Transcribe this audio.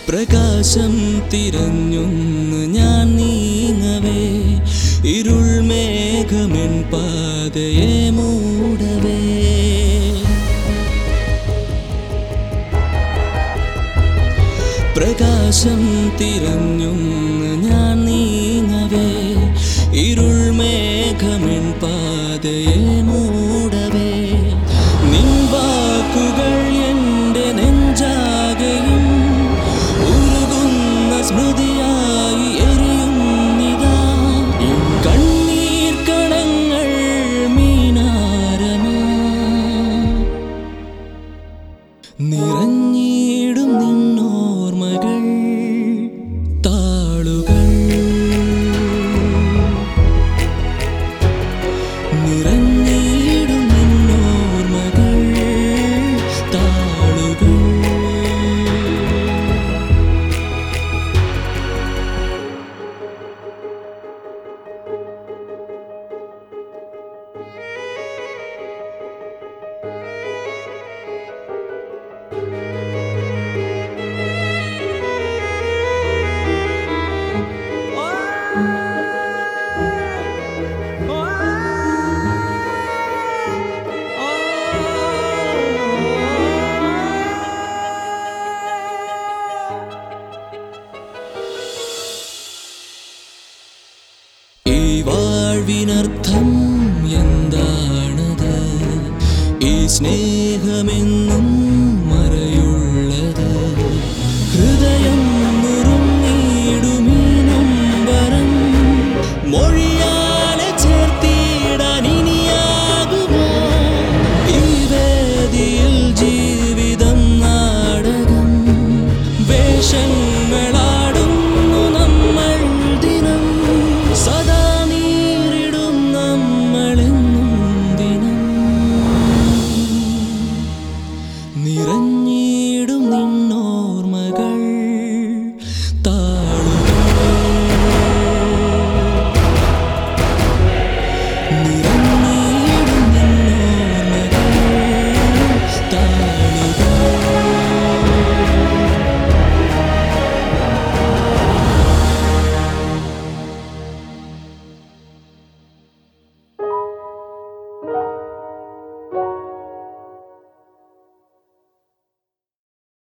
പ്രകാശം തിരഞ്ഞൊന്ന് ഞാൻ നീങ്ങവേ ഇരുൾ മേഘമെൻ പാതയെ മൂടവേ പ്രകാശം തിരഞ്ഞൊന്ന് ഞാൻ നീങ്ങവേ ഇരുൾ മേഘമെൻ പാതയെ മൂടവേ നിൻ വാക്കുകൾ എൻ്റെ നെഞ്ചാകെയും ഉരുകുന്ന സ്മൃതിയായി എരിയുന്നിതാ എൻ കണ്ണീർ കണങ്ങൾ മീനാരമാ നിറഞ്ഞിടും നിന്നോർമകൾ താളുകൾ നിറഞ്ഞിടും നിന്നോർമകൾ താളുകൾ ഈ വാഴ്വിനർത്ഥം എന്താണത് ഈ സ്നേഹമെന്നും മറയുള്ളത് ഹൃദയം നുറുങ്ങിയിടുമീ നൊമ്പരം മൊഴിയാലെ ചേർത്തിടാൻ ഇനിയാകുമോ ഈ വേദിയിൽ ജീവിതം നാടകം വേഷങ്ങളാടുന്നു നമ്മൾ ദിനം സദാ നീരിടും നമ്മളെന്നും ദിനം നിറഞ്ഞിടും നിന്നോർമകൾ താളുകൾ നിറഞ്ഞിടും നിന്നോർമകൾ താളുകൾ